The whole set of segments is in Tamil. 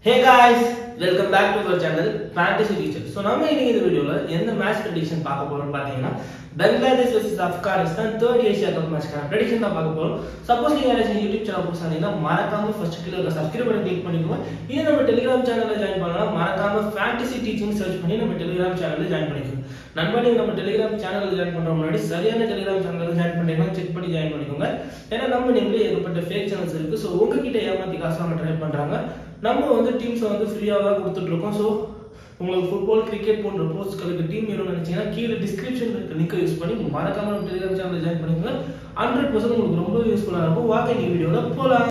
hey guys welcome back to our channel fantasy teacher so நம்ம இன்னைக்கு இந்த வீடியோவில் எந்த மேட்ச் ப்ரெடிக்ஷன் பார்க்க போறோம்னு பார்த்தீங்கன்னா Bangladesh versus Afghanistan third Asia cup மேட்ச்க்கான ப்ரெடிக்ஷன் தான் பார்க்க போறோம் சப்போஸ் நீங்க யாராச்சும் யூடியூப் சேனல் புதுசாக இருந்தீங்கன்னா மறக்காம ஃபர்ஸ்ட் கீழே சப்ஸ்கிரைப் பண்ணி கிளிக் பண்ணிக்கோங்க இது நம்ம டெலிகிராம் சேனலில் ஜாயின் பண்ணலாம் மறக்காம ஃபேண்டசி டீச்சிங் சர்ச் பண்ணி நம்ம டெலிகிராம் சேனலில் ஜாயின் பண்ணிக்கோங்க நண்பா நீங்க நம்ம டெலிகிராம் சேனலில் ஜாயின் பண்ற முன்னாடி சரியான டெலிகிராம் சேனலில் ஜாயின் பண்ணீங்கன்னா செக் பண்ணி ஜாயின் பண்ணிக்கோங்க ஏன்னா நம்ம நேம்ல ஏகப்பட்ட ஃபேக் சேனல்ஸ் இருக்கு ஸோ உங்ககிட்ட ஏமாத்தி காசு வாங்க ட்ரை பண்றாங்க நம்ம வந்து டீம்ஸை வந்து ஃப்ரீயாக தான் கொடுத்துட்டு இருக்கோம் ஸோ உங்களுக்கு ஃபுட்பால் கிரிக்கெட் போன்ற போஸ்ட்களுக்கு டீம் வேணும்னு நினைச்சீங்கன்னா கீழே டிஸ்கிரிப்ஷன் இருக்க லிங்க் யூஸ் பண்ணி மறக்காம நம்ம டெலிகிராம் சேனல் ஜாயின் பண்ணிக்கோங்க ஹண்ட்ரட் பர்சன்ட் உங்களுக்கு ரொம்ப யூஸ்ஃபுல்லாக இருக்கும் வாங்க இந்த வீடியோவில் போகலாம்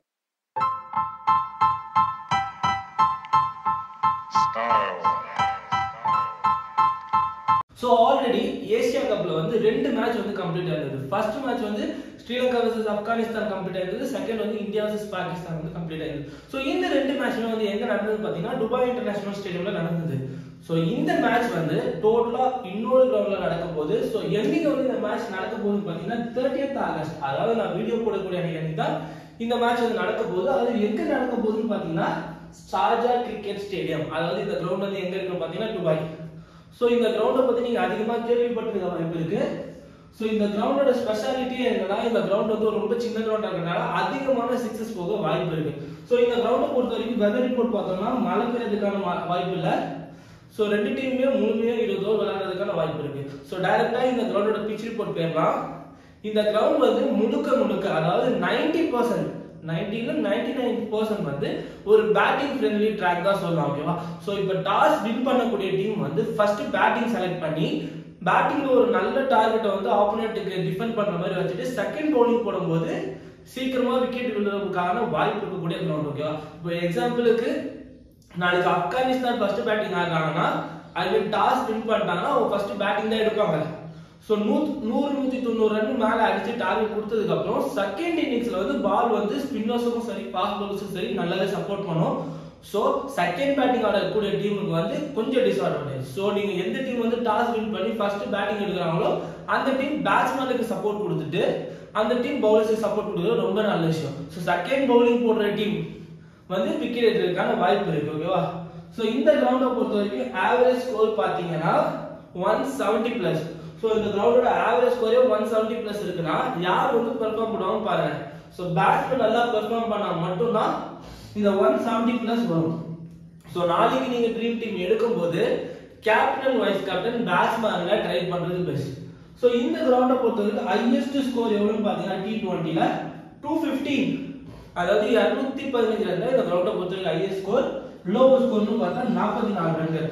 ஸோ ஆல்ரெடி ஏசியா கப்ல வந்து ரெண்டு மேட்ச் வந்து கம்ப்ளீட் ஆயிருந்தது ஃபர்ஸ்ட் மேட்ச் வந்து ஸ்ரீலங்கா வர்சஸ் ஆப்கானிஸ்தான் கம்ப்ளீட் ஆயிருந்தது செகண்ட் வந்து இந்தியா வர்சஸ் பாகிஸ்தான் வந்து கம்ப்ளீட் ஆயிருந்தது ஸோ இந்த ரெண்டு மேட்ச்மே வந்து எங்க நடந்தது பார்த்தீங்கன்னா துபாய் இன்டர்நேஷனல் ஸ்டேடியம்ல நடந்தது ஸோ இந்த மேட்ச் வந்து டோட்டலா இன்னொரு கிரவுண்ட்ல நடக்க போகுது ஸோ என்னைக்கு வந்து இந்த மேட்ச் நடக்க போகுதுன்னு பார்த்தீங்கன்னா தேர்ட்டியத் ஆகஸ்ட் அதாவது நான் வீடியோ போடக்கூடிய அன்னைக்கு தான் இந்த மேட்ச் வந்து நடக்க போகுது அது எங்க நடக்க போகுதுன்னு பார்த்தீங்கன்னா ஷார்ஜா கிரிக்கெட் ஸ்டேடியம் அதாவது இந்த கிரவுண்ட் வந்து எங்க இருக்குன்னு பார்த்தீங்கன்னா துபாய் ஸோ இந்த கிரவுண்டை பத்தி நீங்க அதிகமா கேள்விப்பட்டிருக்க வாய்ப்பு இருக்கு ஸோ இந்த கிரவுண்டோட ஸ்பெஷாலிட்டி என்னன்னா இந்த கிரவுண்ட் வந்து ரொம்ப சின்ன கிரவுண்டா இருக்கனால அதிகமான சிக்ஸஸ் போக வாய்ப்பு இருக்கு ஸோ இந்த கிரவுண்டை பொறுத்த வரைக்கும் வெதர் ரிப்போர்ட் பார்த்தோம்னா மழை பெய்யறதுக்கான வா- வாய்ப்பு இல்லை ஸோ ரெண்டு டீமுமே முழுமையா இருபது ஓவர் விளையாடுறதுக்கான வாய்ப்பு இருக்கு ஸோ டைரக்டா இந்த கிரவுண்டோட பிச் ரிப்போர்ட் போயிடலாம் இந்த கிரவுண்ட் வந்து முழுக்க முழுக்க அதாவது நைன்டி பர்சன்ட் நைன்டில நைன்டி நைன் பர்சன்ட் வந்து ஒரு பேட்டிங் ஃப்ரெண்ட்லி ட்ராக் தான் சொல்லலாம் ஓகேவா ஸோ இப்போ டாஸ் வின் பண்ணக்கூடிய டீம் வந்து ஃபர்ஸ்ட் பேட்டிங் செலக்ட் பண்ணி பேட்டிங்ல ஒரு நல்ல டார்கெட்டை வந்து ஆப்போனண்ட்டுக்கு டிஃபெண்ட் பண்ற மாதிரி வச்சுட்டு செகண்ட் பவுலிங் போடும்போது சீக்கிரமா விக்கெட் விழுறதுக்கான வாய்ப்பு இருக்கக்கூடிய கிரவுண்ட் ஓகேவா இப்போ எக்ஸாம்பிளுக்கு நாளைக்கு ஆப்கானிஸ்தான் ஃபர்ஸ்ட் பேட்டிங் ஆடுறாங்கன்னா ஐ மீன் டாஸ் வின் பண்ணிட்டாங்கன்னா அவங்க ஃபர்ஸ்ட் பேட்டிங் தான் எடுப்பாங்க ஸோ நூ நூறு நூத்தி தொண்ணூறு ரன் மேல அடிச்சு டார்கெட் கொடுத்ததுக்கு அப்புறம் செகண்ட் இன்னிங்ஸ்ல வந்து பால் வந்து ஸ்பின்னர்ஸுக்கும் சரி ஃபாஸ்ட் பவுலர்ஸும் சரி நல்லாவே சப்போர்ட் பண்ணும் ஸோ செகண்ட் பேட்டிங் ஆடக்கூடிய டீமுக்கு வந்து கொஞ்சம் டிஸ்அட்வான்டேஜ் ஸோ நீங்க எந்த டீம் வந்து டாஸ் வின் பண்ணி ஃபர்ஸ்ட் பேட்டிங் எடுக்கிறாங்களோ அந்த டீம் பேட்ஸ்மேனுக்கு சப்போர்ட் கொடுத்துட்டு அந்த டீம் பவுலர்ஸுக்கு சப்போர்ட் கொடுக்குறது ரொம்ப நல்ல விஷயம் ஸோ செகண்ட் பவுலிங் போடுற டீம் வந்து விக்கெட் எடுக்கிறதுக்கான வாய்ப்பு இருக்கு ஓகேவா ஸோ இந்த கிரவுண்டை பொறுத்த வரைக்கும் ஆவரேஜ் ஸ்கோர் பார்த்தீங்கன்னா ஒன் செவன்டி பிளஸ் ஸோ இந்த கிரவுண்டோட ஆவரேஜ் ஸ்கோரே ஒன் செவன்டி பிளஸ் இருக்குன்னா யார் வந்து பெர்ஃபார்ம் பண்ணுவாங்க பாருங்க ஸோ பேட்ஸ்மேன் நல்லா பெர்ஃபார்ம் பண்ணா மட்டும்தான் இந்த ஒன் செவன்டி பிளஸ் வரும் ஸோ நாளைக்கு நீங்க ட்ரீம் டீம் எடுக்கும்போது கேப்டன் வைஸ் கேப்டன் பேட்ஸ்மேன்ல ட்ரை பண்றது பெஸ்ட் ஸோ இந்த கிரவுண்டை பொறுத்தவரைக்கும் ஹையஸ்ட் ஸ்கோர் எவ்வளோன்னு பார்த்தீங்கன்னா டி டுவெண்ட்டில டூ ஃபிஃப்டீன் அதாவது இரநூத்தி பதினஞ்சு ரன் இந்த கிரவுண்டை பொறுத்தவரைக்கும் ஹையஸ்ட் ஸ்கோர் லோவர் ஸ்கோர்னு பார்த்தா நாற்பத்தி நாலு ரன்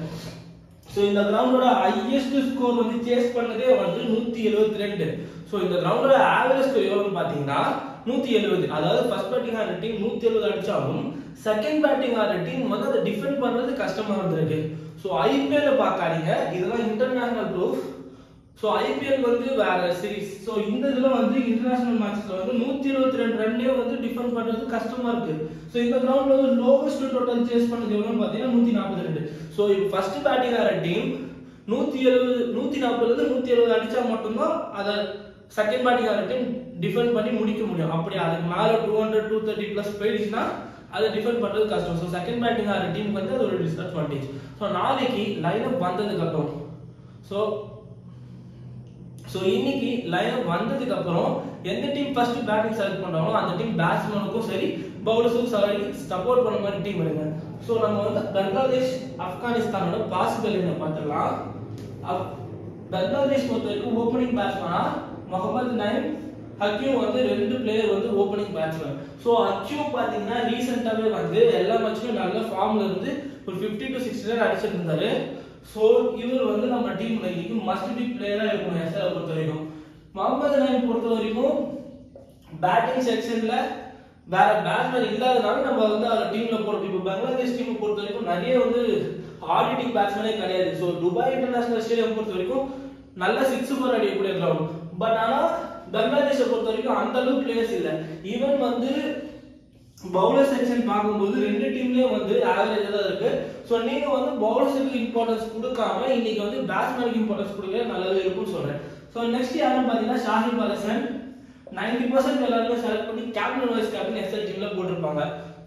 ஸோ இந்த கிரவுண்டோட ஹையஸ்ட் ஸ்கோர் வந்து சேஸ் பண்ணதே வந்து நூத்தி எழுபத்தி ரெண்டு ஸோ இந்த கிரவுண்டோட ஆவரேஜ் ஸ்கோர் எவ்வளோன்னு பார்த்தீங்கன்னா நூத்தி எழுபது அதாவது ஃபர்ஸ்ட் பேட்டிங் ஆடுற டீம் நூத்தி எழுபது அடிச்சாலும் செகண்ட் பேட்டிங் ஆடுற டீம் வந்து அதை டிஃபெண்ட் பண்றது கஷ்டமா இருந்திருக்கு ஸோ ஐபிஎல் பார்க்காதீங்க இதெல்லாம் இன்டர்நேஷனல் ப்ரூஃப் ஸோ ஐபிஎல் வந்து வேற சீரிஸ் ஸோ இந்த இதுல வந்து இன்டர்நேஷனல் மேட்ச்ல வந்து நூத்தி இருபத்தி ரெண்டு ரன்னே வந்து டிஃபெண்ட் பண்றது கஷ்டமா இருக்கு ஸோ இந்த கிரவுண்ட்ல வந்து லோவஸ்ட் டோட்டல் சேஸ் பண்ணது எவ்வளோன்னு பார்த்தீங்கன்னா நூத்தி நாற்பத்தி ரெண்டு ஸோ இப்போ ஃபர்ஸ்ட் பேட்டிங் ஆகிற டீம் நூத்தி எழுபது நூத்தி நாற்பதுல நூத்தி எழுபது அடிச்சா மட்டும்தான் அதை செகண்ட் பேட்டிங் ஆகிற டீம் டிஃபெண்ட் பண்ணி முடிக்க முடியும் அப்படி அதுக்கு மேல two hundred two thirty plus போயிடுச்சுன்னா அதை டிஃபெண்ட் பண்றது கஷ்டம் ஸோ செகண்ட் பேட்டிங் ஆகிற டீமுக்கு வந்து அது ஒரு டிஸ்அட்வான்டேஜ் ஸோ நாளைக்கு லைனப் வந்ததுக்கு அப்புறம் ஸோ ஸோ இன்னைக்கு லைனப் வந்ததுக்கு அப்புறம் எந்த டீம் ஃபர்ஸ்ட் பேட்டிங் செலக்ட் பண்றாங்களோ அந்த டீம் பேட்ஸ்மேனுக்கும் சரி பவுலர்ஸுக்கும் சரி சப்போர்ட் பண்ண மாதிரி டீம் எடுங்க ஸோ நம்ம வந்து பங்களாதேஷ் ஆப்கானிஸ்தானோட பாசிபிள் என்ன பார்த்துக்கலாம் அப்- பங்களாதேஷ் பொறுத்த வரைக்கும் ஓப்பனிங் பேட்ஸ்மேனா முகமது நைம் ஹக்யூம் வந்து ரெண்டு பிளேயர் வந்து ஓப்பனிங் பேட்ஸ்மேன் ஸோ ஹக்யூம் பார்த்தீங்கன்னா ரீசெண்டாகவே வந்து எல்லா மேட்ச்லயும் நல்ல ஃபார்ம்ல இருந்து ஒரு ஃபிஃப்டி டு சிக்ஸ்டி ரன் அடிச்சிட்டு இருந்தாரு ஸோ இவர் வந்து நம்ம டீம்ல இன்னைக்கு மஸ்ட் பி பிளேயரா இருக்கணும் எஸ்ஆர் பொறுத்த வரைக்கும் முகமது நைம் பொறுத்த வரைக்கும் பேட்டிங் செக்ஷன்ல வேற பேட்ஸ்மேன் இல்லாதனால நம்ம வந்து அவர் டீம்ல போறோம் இப்போ பங்களாதேஷ் டீம் பொறுத்த வரைக்கும் நிறைய வந்து ஆடிட்டிங் பேட்ஸ்மேனே கிடையாது ஸோ துபாய் இன்டர்நேஷனல் ஸ்டேடியம் பொறுத்த வரைக்கும் நல்ல சிக்ஸ் ஃபோர் அடிக்கக்கூடிய கிரவுண்ட் பட் ஆனா பங்களாதேஷை பொறுத்த வரைக்கும் அந்த அளவுக்கு பிளேயர்ஸ் இல்ல ஈவன் வந்து பவுலர் செக்ஷன் பார்க்கும்போது ரெண்டு டீம்லயும் வந்து ஆவரேஜ் தான் இருக்கு ஸோ நீங்க வந்து பவுலர்ஸுக்கு இம்பார்ட்டன்ஸ் கொடுக்காம இன்னைக்கு வந்து பேட்ஸ்மேனுக்கு இம்பார்ட்டன்ஸ் கொடுக்க நல்லாவே இருக்கும்னு சொல்றேன் ஸோ நெக்ஸ்ட் யாருன்னு பார்த்தீங்கன்னா ஷாஹிப் அலசன் நைன்டி பர்சன்ட் எல்லாருமே செலக்ட் பண்ணி கேப்டன் வைஸ் கேப்டன் எஸ்எல் டீம்ல போட்டிருப்பாங்க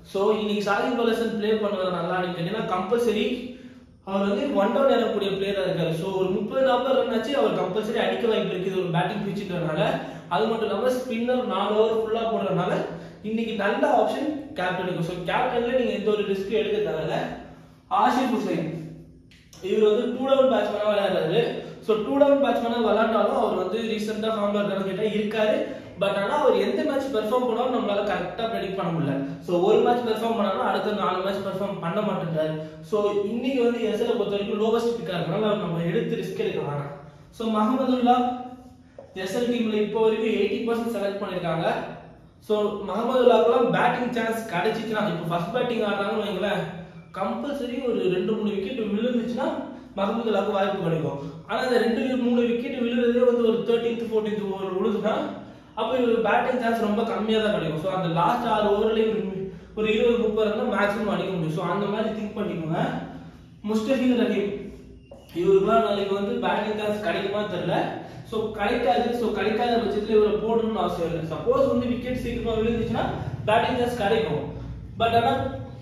ஸோ இன்னைக்கு சாகிப் அலசன் ப்ளே பண்ணுவது நல்லா கேட்டீங்கன்னா கம்பல்சரி அவர் வந்து ஒன் டவுன் ஏறக்கூடிய பிளேயராக இருக்காரு ஸோ ஒரு முப்பது நாற்பது ரன் ஆச்சு அவர் கம்பல்சரி அடிக்க வாய்ப்பு இருக்குது ஒரு பேட்டிங் பிச்சுன்றதுனால அது மட்டும் இல்லாமல் ஸ்பின்னர் நாலு ஓவர் ஃபுல்லாக போடுறதுனால இன்னைக்கு நல்ல ஆப்ஷன் கேப்டனுக்கு ஸோ கேப்டன்ல நீங்கள் எந்த ஒரு ரிஸ்க் எடுக்க தேவையில்ல ஆஷிப் ஹுசைன் இவர் வந்து டூ டவுன் பேட்ஸ்மேனாக விளையாடுறாரு ஸோ டூ டவுன் பேட்ஸ்மேனாக விளையாண்டாலும் அவர் வந்து ரீசெண்டாக ஃபார்ம்ல இருக்கான்னு கேட்டால் இருக்காரு பட் ஆனால் அவர் எந்த மேட்ச் பெர்ஃபார்ம் பண்ணாலும் நம்மளால கரெக்டாக ப்ரெடிக்ட் பண்ண முடியல ஸோ ஒரு மேட்ச் பெர்ஃபார்ம் பண்ணாலும் அடுத்த நாலு மேட்ச் பெர்ஃபார்ம் பண்ண மாட்டேங்கிறாரு ஸோ இன்னைக்கு வந்து எஸ்எல் பொறுத்த வரைக்கும் லோவஸ்ட் பிக்காக இருக்கனால நம்ம எடுத்து ரிஸ்க் எடுக்க வேணாம் ஸோ மஹமதுல்லா எஸ்எல் டீம்ல இப்போ வரைக்கும் எயிட்டி பர்சன்ட் செலக்ட் பண்ணியிருக்காங்க ஸோ மஹமதுல்லாக்கெல்லாம் பேட்டிங் சான்ஸ் கிடைச்சிச்சுன்னா இப்போ ஃபர்ஸ்ட் பேட்டிங் ஆடுறாங்கன்னு வைங்களேன் கம்பல்சரி ஒரு ரெண்டு மூணு விக்கெட் விழுந்துச்சுன்னா மஹமதுல்லாக்கு வாய்ப்பு கிடைக்கும் ஆனா அந்த ரெண்டு மூணு விக்கெட் விழுறதே வந்து ஒரு தேர்ட்டீன்த் ஃபோர்டீன்த் ஓவர் விழுதுன்னா அப்போ இவருக்கு பேட்டிங் சான்ஸ் ரொம்ப கம்மியாக தான் கிடைக்கும் ஸோ அந்த லாஸ்ட் ஆறு ஓவர்லேயும் ஒரு இருபது முப்பது ரன் மேக்ஸிமம் அடிக்க முடியும் ஸோ அந்த மாதிரி திங்க் பண்ணிக்கோங்க முஸ்டபிக் ரஹீம் இவருக்குலாம் நாளைக்கு வந்து பேட்டிங் சான்ஸ் கிடைக்குமா தெரியல ஸோ கிடைக்காது ஸோ கிடைக்காத பட்சத்தில் இவரை போடணும்னு அவசியம் இல்லை சப்போஸ் வந்து விக்கெட் சீக்கிரமா விழுந்துச்சுன்னா பேட்டிங் சான்ஸ் கிடைக்கும் பட் ஆனால்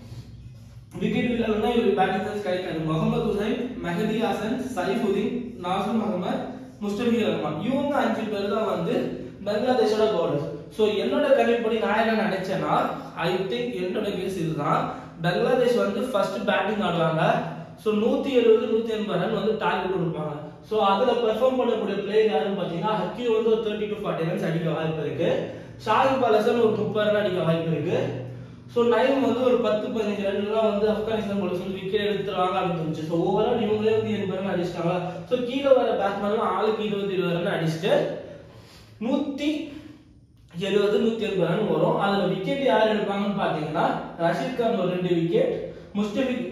விக்கெட் விழலன்னா இவருக்கு பேட்டிங் சான்ஸ் கிடைக்காது முகமது ஹுசைன் மெஹதி ஹாசன் சைஃபுதீன் நாசர் முகமது முஸ்டபிக் ரஹ்மான் இவங்க அஞ்சு பேர் தான் வந்து பங்களாதேஷோட பவுலர் ஸோ என்னோட கணிப்படி நான் என்ன நினைச்சேன்னா ஐ திங்க் என்னோட கேஸ் இதுதான் பங்களாதேஷ் வந்து ஃபர்ஸ்ட் பேட்டிங் ஆடுவாங்க ஸோ நூத்தி எழுபது நூத்தி எண்பது ரன் வந்து டார்கெட் கொடுப்பாங்க ஸோ அதுல பெர்ஃபார்ம் பண்ணக்கூடிய பிளேயர் யாருன்னு பார்த்தீங்கன்னா ஹக்கி வந்து ஒரு தேர்ட்டி டு ஃபார்ட்டி ரன்ஸ் அடிக்க வாய்ப்பு இருக்கு ஷாகிப் அலசன் ஒரு முப்பது ரன் அடிக்க வாய்ப்பு இருக்கு ஸோ நைம் வந்து ஒரு பத்து பதினஞ்சு ரன்லாம் வந்து ஆப்கானிஸ்தான் போல சொல்லி விக்கெட் எடுத்துருவாங்க அப்படின்னு தோணுச்சு ஸோ ஓவரால் இவங்களே வந்து எண்பது ரன் அடிச்சிட்டாங்க ஸோ கீழே வர பேட்ஸ்மேன்லாம் ஆளுக்கு இருபது இருபது ரன் அடிச்சுட்டு நூத்தி எழுபது நூத்தி எண்பது ரன் வரும் அதுல விக்கெட் யார் எடுப்பாங்கன்னு பாத்தீங்கன்னா ரஷீத் கான் ஒரு ரெண்டு விக்கெட் முஸ்டபிக்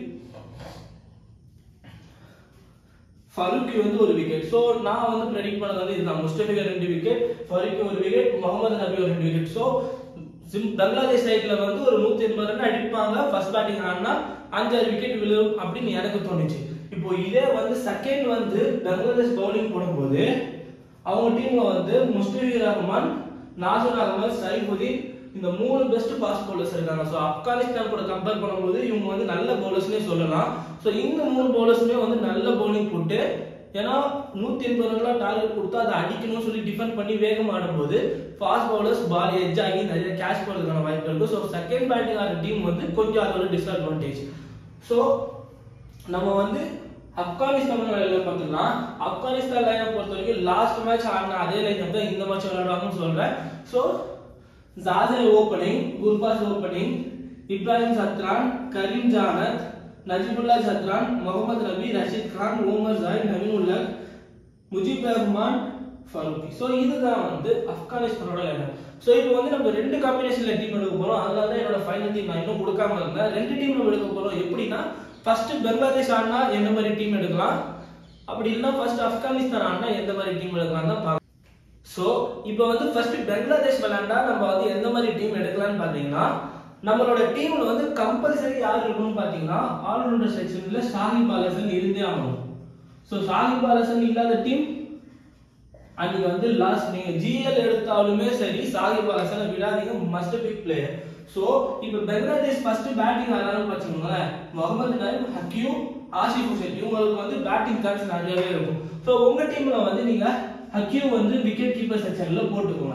ஃபருக்கி வந்து ஒரு விக்கெட் ஸோ நான் வந்து ப்ரெடிக்ட் பண்ணது வந்து இதுதான் முஸ்டபிகா ரெண்டு விக்கெட் ஃபருக்கி ஒரு விக்கெட் முகமது நபி ஒரு ரெண்டு விக்கெட் ஸோ பங்களாதேஷ் சைட்ல வந்து ஒரு நூத்தி எண்பது ரன் அடிப்பாங்க ஃபர்ஸ்ட் பேட்டிங் ஆனா அஞ்சாறு விக்கெட் விழும் அப்படின்னு எனக்கு தோணுச்சு இப்போ இதே வந்து செகண்ட் வந்து பங்களாதேஷ் பவுலிங் போடும்போது அவங்க டீம்ல வந்து முஸ்டபிக் ரஹ்மான் நாசர் அகமது சைஃபுதீன் இந்த மூணு பெஸ்ட் ஃபாஸ்ட் பவுலர்ஸ் இருக்காங்க ஸோ ஆப்கானிஸ்தான் கூட கம்பேர் பண்ணும்போது இவங்க வந்து நல்ல பவுலர்ஸ்னே சொல்லலாம் ஸோ இந்த மூணு பவுலர்ஸுமே வந்து நல்ல பவுலிங் போட்டு ஏன்னா நூத்தி எண்பது ரன்லாம் டார்கெட் கொடுத்தா அதை அடிக்கணும்னு சொல்லி டிஃபெண்ட் பண்ணி வேகம் ஆடும்போது ஃபாஸ்ட் பவுலர்ஸ் பால் எட்ஜ் ஆகி நிறைய கேட்ச் போடுறதுக்கான வாய்ப்பு இருக்கு ஸோ செகண்ட் பேட்டிங் ஆடுற டீம் வந்து கொஞ்சம் அதோட டிஸ்அட்வான்டேஜ் ஸோ நம்ம வந்து ஆப்கானிஸ்தான் விளையாட பார்த்துக்கலாம் ஆப்கானிஸ்தான் லைனை பொறுத்த வரைக்கும் லாஸ்ட் மேட்ச் ஆடின அதே லைன் தான் இந்த மேட்ச் விளையாடுவாங்கன்னு சொல்றேன் ஸோ ஜாசிர் opening Gurbaz opening Ibrahim Zadran Karim Janat Najibullah Zadran Mohammad Nabi Rashid Khan Omarzai Naveen ul-Haq Mujeeb Rahman Farooqi so இதுதான் வந்து ஆப்கானிஸ்தானோட லைனர் ஸோ இப்போ வந்து நம்ம ரெண்டு காம்பினேஷன்ல டீம் எடுக்க போறோம் அதனால தான் என்னோட ஃபைனல் டீம் நான் இன்னும் கொடுக்காம இருந்தேன் ரெண்டு டீம் நம்ம எடுக்க போறோம் எப்படின்னா ஃபர்ஸ்ட் பங்களாதேஷ் ஆடினா எந்த மாதிரி டீம் எடுக்கலாம் அப்படி இல்லைன்னா ஃபர்ஸ்ட் ஆப்கானிஸ்தான் ஆடினா எந்த மாதிரி டீம் எடுக்கலாம் தான் பார்க்கலாம் ஸோ இப்போ வந்து ஃபர்ஸ்ட் பங்களாதேஷ் விளையாண்டா நம்ம வந்து எந்த மாதிரி டீம் எடுக்கலாம்னு பார்த்தீங்கன்னா நம்மளோட டீம்ல வந்து கம்பல்சரி யார் இருக்கணும்னு பார்த்தீங்கன்னா ஆல்ரவுண்டர் செக்ஷன்ல ஷாஹிப் அலசன் இருந்தே ஆகணும் ஸோ ஷாஹிப் அலசன் இல்லாத டீம் அன்னைக்கு வந்து லாஸ்ட் நீங்க ஜிஎல் எடுத்தாலுமே சரி சாகிப் அலசனை விடாதீங்க மஸ்ட் பிக் பிளேயர் ஸோ இப்போ பங்களாதேஷ் ஃபர்ஸ்ட் பேட்டிங் ஆனாலும் வச்சுக்கோங்களேன் முகமது நைம் ஹக்கியூ ஆசிப் ஹுசேன் இவங்களுக்கு வந்து பேட்டிங் சான்ஸ் நிறையவே இருக்கும் ஸோ உங்க டீம்ல வந்து நீங்க ஹக்கியூ வந்து விக்கெட் கீப்பர் செக்ஷன்ல போட்டுக்கோங்க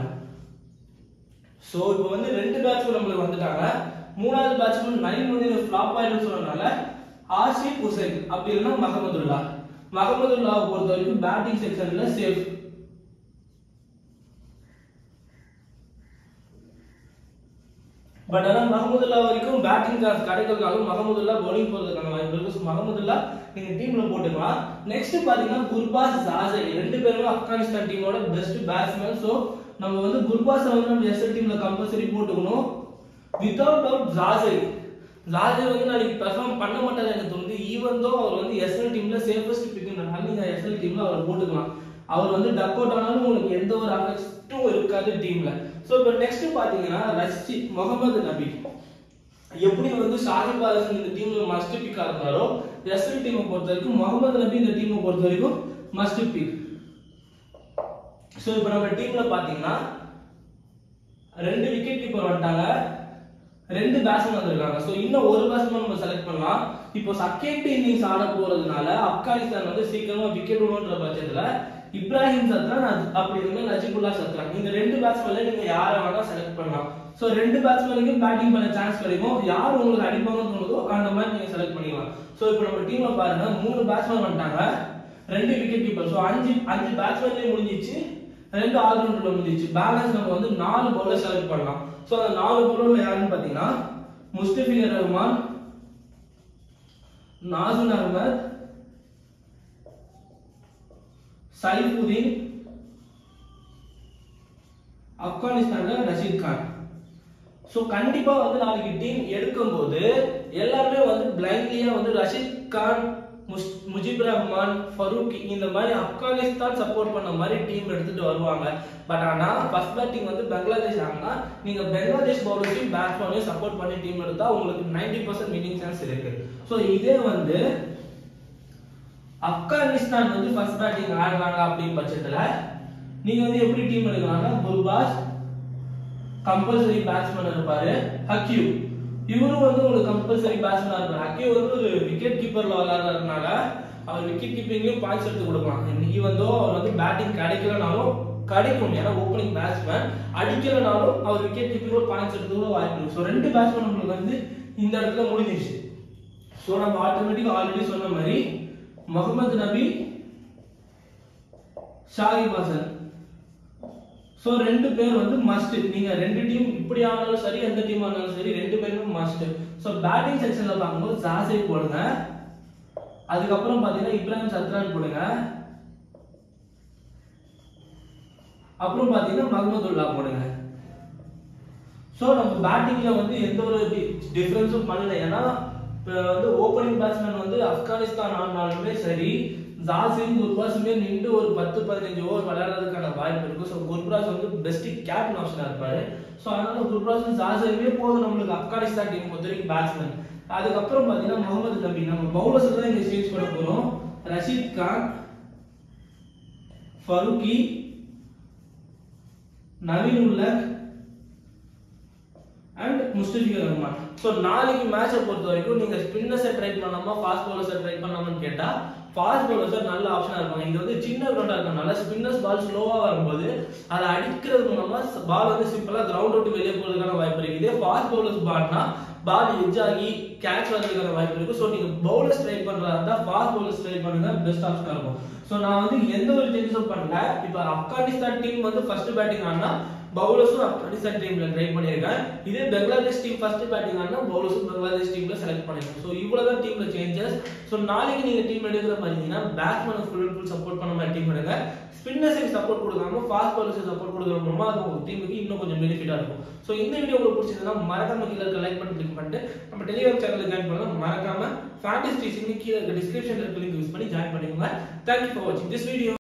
ஸோ இப்போ வந்து ரெண்டு பேட்ஸ்மேன் நம்மளுக்கு வந்துட்டாங்க மூணாவது பேட்ஸ்மேன் நைன் வந்து ஃபிளாப் ஆயிடுன்னு சொன்னனால ஆசிப் ஹுசைன் அப்படி இல்லைன்னா மஹமதுல்லா மஹமதுல்லாவை பொறுத்த வரைக்கும் பேட்டிங் செக்ஷன்ல சேஃப் பட் ஆனால் மஹமுதுல்லா வரைக்கும் பேட்டிங் சான்ஸ் கிடைக்கிறதுக்காக மஹமுதுல்லா பவுலிங் போறதுக்கான வாய்ப்பு இருக்கு ஸோ மஹமுதுல்லா நீங்க டீம்ல போட்டுக்கலாம் நெக்ஸ்ட் பாத்தீங்கன்னா குர்பாஸ் ஜாசை ரெண்டு பேருமே ஆப்கானிஸ்தான் டீமோட பெஸ்ட் பேட்ஸ்மேன் ஸோ நம்ம வந்து குர்பாஸ் வந்து நம்ம எஸ்எல் டீம்ல கம்பல்சரி போட்டுக்கணும் வித்தவுட் டவுட் ஜாசை ஜாசை வந்து நாளைக்கு பெர்ஃபார்ம் பண்ண மாட்டாரு எனக்கு தோணுது ஈவன் தோ அவர் வந்து எஸ்எல் டீம்ல சேஃபஸ்ட் பிக்னால நீங்க எஸ்எல் டீம்ல அவர் போட்டுக்கலாம் அவர் வந்து டக் அவுட் ஆனாலும் உங்களுக்கு எந்த ஒரு அஃபெக்டும் இருக்காது டீம்ல ஸோ இப்போ நெக்ஸ்ட் பாத்தீங்கன்னா ரஷ்டி முகமது நபி எப்படி வந்து ஷாஹிப் அலசன் இந்த டீம்ல மஸ்ட் பிக்கா இருந்தாரோ எஸ்எல் டீமை பொறுத்த வரைக்கும் முகமது நபி இந்த டீமை பொறுத்த வரைக்கும் மஸ்ட் பிக் ஸோ இப்போ நம்ம டீம்ல பாத்தீங்கன்னா ரெண்டு விக்கெட் கீப்பர் வந்துட்டாங்க ரெண்டு பேட்ஸ்மேன் வந்திருக்காங்க ஸோ இன்னும் ஒரு பேட்ஸ்மேன் நம்ம செலக்ட் பண்ணலாம் இப்போ செகண்ட் இன்னிங்ஸ் ஆட போறதுனால ஆப்கானிஸ்தான் வந்து சீக்கிரமா விக்கெட் விடணுன்ற பட்சத்துல இப்ராஹிம் சத்ரான் அது- அப்படி இருந்தா நஜிபுல்லா சத்ரான் இந்த ரெண்டு பேட்ஸ்மேன்ல நீங்க யாரை வேணா செலக்ட் பண்ணலாம் ஸோ ரெண்டு பேட்ஸ்மேனுக்கும் பேட்டிங் பண்ண சான்ஸ் கிடைக்கும் யார் உங்களுக்கு அடிப்பாங்கன்னு தோணுதோ அந்த மாதிரி நீங்க செலக்ட் பண்ணிக்கலாம் ஸோ இப்போ நம்ம டீம்ல பாருங்க மூணு பேட்ஸ்மேன் வந்துட்டாங்க ரெண்டு விக்கெட் கீப்பர் ஸோ அஞ்சு அஞ்சு பேட்ஸ்மேன்லேயே முடிஞ்சிச்சு ரெண்டு ஆல்ரவுண்டர்ல முடிஞ்சிச்சு பேலன்ஸ் நம்ம வந்து நாலு பவுலர் செலக்ட் பண்ணலாம் ஸோ அந்த நாலு பவுலர்ல யாருன்னு பார்த்தீங்கன்னா முஸ்தபிகர் ரஹ்மான் நாசுன் அகமத் சைஃபுதீன் ஆப்கானிஸ்தான்ல ரஷீத் கான் ஸோ கண்டிப்பா வந்து நாளைக்கு டீம் எடுக்கும்போது எல்லாருமே வந்து பிளைண்ட்லியா வந்து ரஷீத் கான் முஸ்- முஜிபுர் ரஹ்மான் ஃபரூக் இந்த மாதிரி ஆப்கானிஸ்தான் சப்போர்ட் பண்ண மாதிரி டீம் எடுத்துட்டு வருவாங்க பட் ஆனா ஃபர்ஸ்ட் பேட்டிங் வந்து பங்களாதேஷ் ஆனா நீங்க பங்களாதேஷ் பவுலர்ஸையும் பேட்ஸ்மேனையும் சப்போர்ட் பண்ணி டீம் எடுத்தா உங்களுக்கு 90% பர்சன்ட் வின்னிங் சான்ஸ் இருக்கு ஸோ இதே வந்து ஆப்கானிஸ்தான் வந்து ஃபர்ஸ்ட் பேட்டிங் ஆடுறாங்க அப்படின்னு பட்சத்துல நீங்க வந்து எப்படி டீம் எடுக்கலாம்னா குர்பாஸ் கம்பல்சரி பேட்ஸ்மேன் இருப்பாரு ஹக்யூ இவரும் வந்து உங்களுக்கு கம்பல்சரி பேட்ஸ்மேனா இருப்பாரு ஹக்யூ வந்து ஒரு விக்கெட் கீப்பர்ல விளையாடுறதுனால அவர் விக்கெட் கீப்பிங்லயும் பாயிண்ட்ஸ் எடுத்து கொடுக்கலாம் இன்னைக்கு வந்து அவர் வந்து பேட்டிங் கிடைக்கலனாலும் கிடைக்கும் ஏன்னா ஓப்பனிங் பேட்ஸ்மேன் அடிக்கலனாலும் அவர் விக்கெட் கீப்பிங் பாயிண்ட்ஸ் எடுத்து கூட வாய்ப்பு இருக்கு ஸோ ரெண்டு பேட்ஸ்மேன் உங்களுக்கு வந்து இந்த இடத்துல முடிஞ்சிருச்சு ஸோ நம்ம ஆட்டோமேட்டிக் ஆல்ரெடி சொன்ன மாதிரி முகமது நபி ஷாகிப் ஹாசன் ஸோ ரெண்டு பேர் வந்து மஸ்ட் நீங்க ரெண்டு டீம் இப்படி ஆனாலும் சரி எந்த டீம் ஆனாலும் சரி ரெண்டு பேருமே மஸ்ட் ஸோ பேட்டிங் செக்ஷன்ல பார்க்கும்போது ஜாசை போடுங்க அதுக்கப்புறம் பாத்தீங்கன்னா இப்ராஹிம் சத்ரான் போடுங்க அப்புறம் பாத்தீங்கன்னா மஹமதுல்லா போடுங்க ஸோ நம்ம பேட்டிங்ல வந்து எந்த ஒரு டிஃபரன்ஸும் பண்ணல ஏன்னா இப்போ வந்து ஓப்பனிங் பேட்ஸ்மேன் வந்து ஆப்கானிஸ்தான் ஆடினாலுமே சரி ஜாசிம் குர்பாஸுமே நின்று ஒரு பத்து பதினஞ்சு ஓவர் விளையாடுறதுக்கான வாய்ப்பு இருக்கு ஸோ குர்பாஸ் வந்து பெஸ்ட் கேப்டன் ஆப்ஷனாக இருப்பாரு ஸோ அதனால குர்பாஸ் ஜாசிமே போதும் நம்மளுக்கு ஆப்கானிஸ்தான் டீம் பொறுத்த வரைக்கும் பேட்ஸ்மேன் அதுக்கப்புறம் பார்த்தீங்கன்னா முகமது நபி நம்ம பவுலர்ஸ் தான் இங்கே சேஞ்ச் பண்ண போகிறோம் ரஷீத் கான் ஃபருக்கி நவீன் உல்லக் அண்ட் முஸ்தபிகர் ரஹ்மான் ஸோ நாளைக்கு மேட்சை பொறுத்த வரைக்கும் நீங்க ஸ்பின்னர்ஸை ட்ரை பண்ணாம ஃபாஸ்ட் பவுலர்ஸை ட்ரை பண்ணாமன்னு கேட்டா ஃபாஸ்ட் பவுலர்ஸ் நல்ல ஆப்ஷனா இருப்பாங்க இது வந்து சின்ன கிரவுண்டா இருக்கனால ஸ்பின்னர்ஸ் பால் ஸ்லோவா வரும்போது அதை அடிக்கிறது மூலமா பால் வந்து சிம்பிளா கிரவுண்ட் விட்டு வெளியே போறதுக்கான வாய்ப்பு இருக்கு இதே ஃபாஸ்ட் பவுலர்ஸ் பால்னா பால் எட்ஜ் ஆகி கேட்ச் வரதுக்கான வாய்ப்பு இருக்கு ஸோ நீங்க பவுலர்ஸ் ட்ரை பண்றதா இருந்தா ஃபாஸ்ட் பவுலர்ஸ் ட்ரை பண்ணுங்க பெஸ்ட் ஆப்ஷனா இருக்கும் ஸோ நான் வந்து எந்த ஒரு சேஞ்சஸும் பண்ணல இப்போ ஆப்கானிஸ்தான் டீம் வந்து ஃபர்ஸ்ட் பேட்டிங் ஆனா பவுலர்ஸும் ஆப்கானிஸ்தான் டீம்ல ட்ரை பண்ணியிருக்கேன் இதே பங்களாதேஷ் டீம் ஃபர்ஸ்ட் பேட்டிங் ஆனா பவுலர்ஸும் பங்களாதேஷ் டீம்ல செலக்ட் பண்ணிருக்கேன் ஸோ இவ்வளவுதான் டீம்ல சேஞ்சஸ் ஸோ நாளைக்கு நீங்க டீம் எடுக்கிற மாதிரி இருந்தீங்கன்னா பேட்ஸ்மேனுக்கு ஃபுல் அண்ட் ஃபுல் சப்போர்ட் பண்ண மாதிரி டீம் எடுங்க ஸ்பின்னர்ஸுக்கு சப்போர்ட் கொடுக்காம ஃபாஸ்ட் பவுலர்ஸுக்கு சப்போர்ட் கொடுக்குற மூலமா அது உங்க டீமுக்கு இன்னும் கொஞ்சம் பெனிஃபிட்டா இருக்கும் ஸோ இந்த வீடியோ உங்களுக்கு பிடிச்சதுன்னா மறக்காம கீழே இருக்க லைக் பண்ணி கிளிக் பண்ணிட்டு நம்ம டெலிகிராம் சேனல் ஜாயின் பண்ணலாம் மறக்காம ஃபேண்டஸ் டீச்சிங் கீழே இருக்க டிஸ்கிரிப்ஷன்ல இருக்க லிங்க் யூஸ் பண்ணி ஜாயின் பண்ணிக்கோங்க தேங்க்யூ ஃபார் வாட்சிங் திஸ் வீடியோ